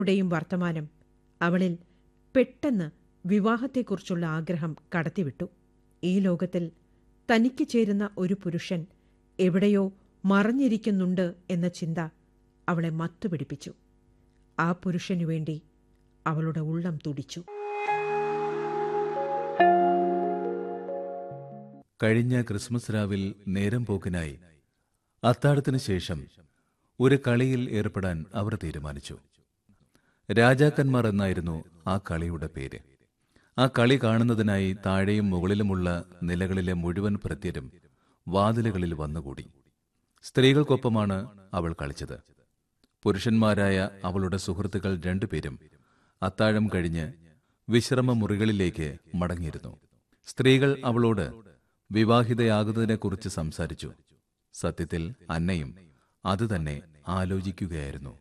യുടെയും വർത്തമാനം അവളിൽ പെട്ടെന്ന് വിവാഹത്തെക്കുറിച്ചുള്ള ആഗ്രഹം കടത്തിവിട്ടു ഈ ലോകത്തിൽ തനിക്ക് ചേരുന്ന ഒരു പുരുഷൻ എവിടെയോ മറഞ്ഞിരിക്കുന്നുണ്ട് എന്ന ചിന്ത അവളെ മത്തുപിടിപ്പിച്ചു ആ പുരുഷനു വേണ്ടി അവളുടെ ഉള്ളം തുടിച്ചു കഴിഞ്ഞ ക്രിസ്മസ് രാവിൽ നേരം പോക്കിനായി അത്താഴത്തിന് ശേഷം ഒരു കളിയിൽ ഏർപ്പെടാൻ അവർ തീരുമാനിച്ചു രാജാക്കന്മാർ എന്നായിരുന്നു ആ കളിയുടെ പേര് ആ കളി കാണുന്നതിനായി താഴെയും മുകളിലുമുള്ള നിലകളിലെ മുഴുവൻ ഭൃത്യരും വാതിലുകളിൽ വന്നുകൂടി സ്ത്രീകൾക്കൊപ്പമാണ് അവൾ കളിച്ചത് പുരുഷന്മാരായ അവളുടെ സുഹൃത്തുക്കൾ രണ്ടുപേരും അത്താഴം കഴിഞ്ഞ് വിശ്രമ മുറികളിലേക്ക് മടങ്ങിയിരുന്നു സ്ത്രീകൾ അവളോട് വിവാഹിതയാകുന്നതിനെക്കുറിച്ച് സംസാരിച്ചു സത്യത്തിൽ അന്നയും അതുതന്നെ ആലോചിക്കുകയായിരുന്നു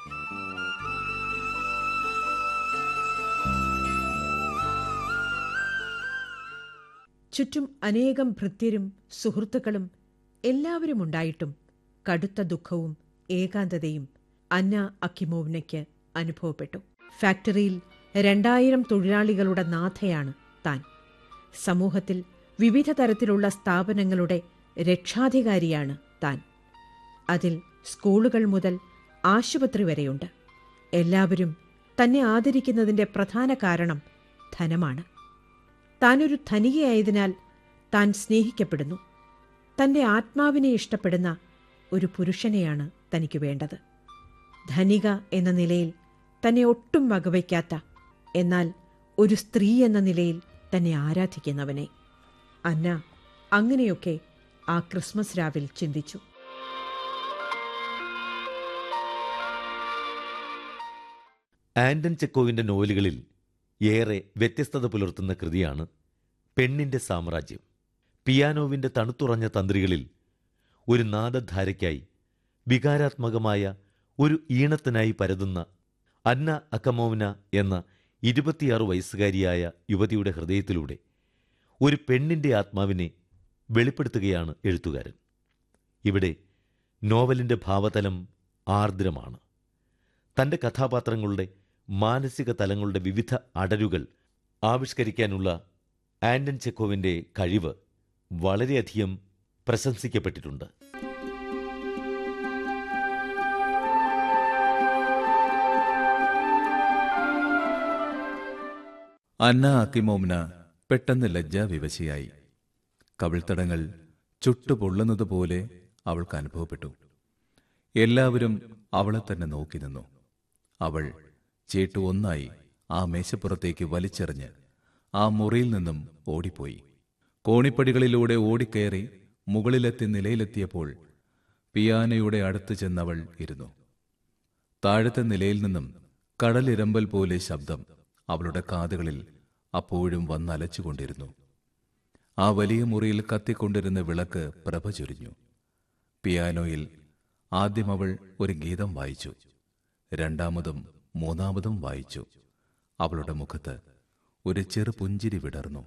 ചുറ്റും അനേകം ഭൃത്യരും സുഹൃത്തുക്കളും എല്ലാവരും ഉണ്ടായിട്ടും കടുത്ത ദുഃഖവും ഏകാന്തതയും അന്ന അക്കിമോവ്നയ്ക്ക് അനുഭവപ്പെട്ടു ഫാക്ടറിയിൽ രണ്ടായിരം തൊഴിലാളികളുടെ നാഥയാണ് താൻ സമൂഹത്തിൽ വിവിധ തരത്തിലുള്ള സ്ഥാപനങ്ങളുടെ രക്ഷാധികാരിയാണ് താൻ അതിൽ സ്കൂളുകൾ മുതൽ ആശുപത്രി വരെയുണ്ട് എല്ലാവരും തന്നെ ആദരിക്കുന്നതിന്റെ പ്രധാന കാരണം ധനമാണ് താനൊരു ധനികയായതിനാൽ താൻ സ്നേഹിക്കപ്പെടുന്നു തന്റെ ആത്മാവിനെ ഇഷ്ടപ്പെടുന്ന ഒരു പുരുഷനെയാണ് തനിക്ക് വേണ്ടത് ധനിക എന്ന നിലയിൽ തന്നെ ഒട്ടും വകവയ്ക്കാത്ത എന്നാൽ ഒരു സ്ത്രീ എന്ന നിലയിൽ തന്നെ ആരാധിക്കുന്നവനെ അന്ന അങ്ങനെയൊക്കെ ആ ക്രിസ്മസ് രാവിൽ ചിന്തിച്ചു ആന്റൺ ചെക്കോവിന്റെ നോവലുകളിൽ ഏറെ വ്യത്യസ്തത പുലർത്തുന്ന കൃതിയാണ് പെണ്ണിന്റെ സാമ്രാജ്യം പിയാനോവിന്റെ തണുത്തുറഞ്ഞ തന്ത്രികളിൽ ഒരു നാദധാരയ്ക്കായി വികാരാത്മകമായ ഒരു ഈണത്തിനായി പരതുന്ന അന്ന അക്കമോവന എന്ന ഇരുപത്തിയാറ് വയസ്സുകാരിയായ യുവതിയുടെ ഹൃദയത്തിലൂടെ ഒരു പെണ്ണിന്റെ ആത്മാവിനെ വെളിപ്പെടുത്തുകയാണ് എഴുത്തുകാരൻ ഇവിടെ നോവലിന്റെ ഭാവതലം ആർദ്രമാണ് തന്റെ കഥാപാത്രങ്ങളുടെ മാനസിക തലങ്ങളുടെ വിവിധ അടരുകൾ ആവിഷ്കരിക്കാനുള്ള ആന്റൺ ചെക്കോവിന്റെ കഴിവ് വളരെയധികം പ്രശംസിക്കപ്പെട്ടിട്ടുണ്ട് അന്ന അക്കിമോംന പെട്ടെന്ന് ലജ്ജാവിവശയായി കവിൾത്തടങ്ങൾ ചുട്ടുപൊള്ളുന്നതുപോലെ അവൾക്ക് അനുഭവപ്പെട്ടു എല്ലാവരും അവളെ തന്നെ നോക്കി നിന്നു അവൾ ചേട്ടു ഒന്നായി ആ മേശപ്പുറത്തേക്ക് വലിച്ചെറിഞ്ഞ് ആ മുറിയിൽ നിന്നും ഓടിപ്പോയി കോണിപ്പടികളിലൂടെ ഓടിക്കയറി മുകളിലെത്തി നിലയിലെത്തിയപ്പോൾ പിയാനയുടെ അടുത്ത് ചെന്നവൾ ഇരുന്നു താഴത്തെ നിലയിൽ നിന്നും കടലിരമ്പൽ പോലെ ശബ്ദം അവളുടെ കാതുകളിൽ അപ്പോഴും വന്നലച്ചുകൊണ്ടിരുന്നു ആ വലിയ മുറിയിൽ കത്തിക്കൊണ്ടിരുന്ന വിളക്ക് പ്രഭ ചൊരിഞ്ഞു പിയാനോയിൽ ആദ്യം അവൾ ഒരു ഗീതം വായിച്ചു രണ്ടാമതും മൂന്നാമതും വായിച്ചു അവളുടെ മുഖത്ത് ഒരു ചെറു പുഞ്ചിരി വിടർന്നു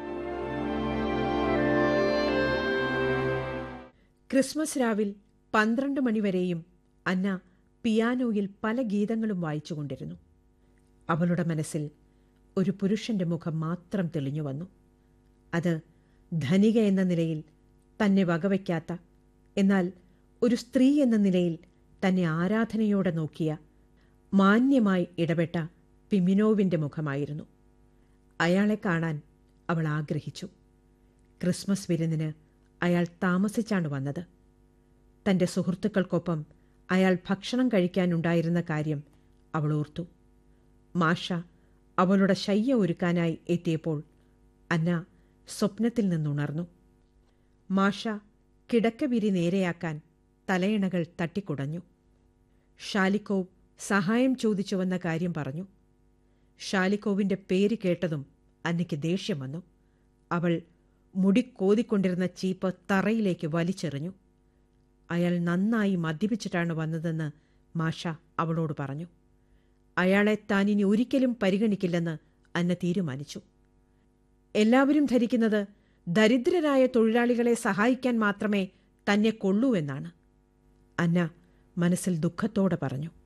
ക്രിസ്മസ് രാവിൽ പന്ത്രണ്ട് മണിവരെയും അന്ന പിയാനോയിൽ പല ഗീതങ്ങളും വായിച്ചുകൊണ്ടിരുന്നു അവളുടെ മനസ്സിൽ ഒരു പുരുഷന്റെ മുഖം മാത്രം തെളിഞ്ഞു വന്നു അത് ധനിക എന്ന നിലയിൽ തന്നെ വകവയ്ക്കാത്ത എന്നാൽ ഒരു സ്ത്രീ എന്ന നിലയിൽ തന്നെ ആരാധനയോടെ നോക്കിയ മാന്യമായി ഇടപെട്ട പിമിനോവിന്റെ മുഖമായിരുന്നു അയാളെ കാണാൻ അവൾ ആഗ്രഹിച്ചു ക്രിസ്മസ് വിരുന്നിന് അയാൾ താമസിച്ചാണ് വന്നത് തന്റെ സുഹൃത്തുക്കൾക്കൊപ്പം അയാൾ ഭക്ഷണം കഴിക്കാനുണ്ടായിരുന്ന കാര്യം അവൾ ഓർത്തു മാഷ അവളുടെ ശയ്യ ഒരുക്കാനായി എത്തിയപ്പോൾ അന്ന സ്വപ്നത്തിൽ നിന്നുണർന്നു മാഷ കിടക്കവിരി നേരെയാക്കാൻ തലയിണകൾ തട്ടിക്കുടഞ്ഞു ഷാലിക്കോവ് സഹായം ചോദിച്ചു വന്ന കാര്യം പറഞ്ഞു ഷാലിക്കോവിന്റെ പേര് കേട്ടതും അന്നയ്ക്ക് ദേഷ്യം വന്നു അവൾ മുടി കോതിക്കൊണ്ടിരുന്ന ചീപ്പ് തറയിലേക്ക് വലിച്ചെറിഞ്ഞു അയാൾ നന്നായി മദ്യപിച്ചിട്ടാണ് വന്നതെന്ന് മാഷ അവളോട് പറഞ്ഞു അയാളെ താൻ ഇനി ഒരിക്കലും പരിഗണിക്കില്ലെന്ന് അന്ന തീരുമാനിച്ചു എല്ലാവരും ധരിക്കുന്നത് ദരിദ്രരായ തൊഴിലാളികളെ സഹായിക്കാൻ മാത്രമേ തന്നെ കൊള്ളൂ എന്നാണ് അന്ന മനസ്സിൽ ദുഃഖത്തോടെ പറഞ്ഞു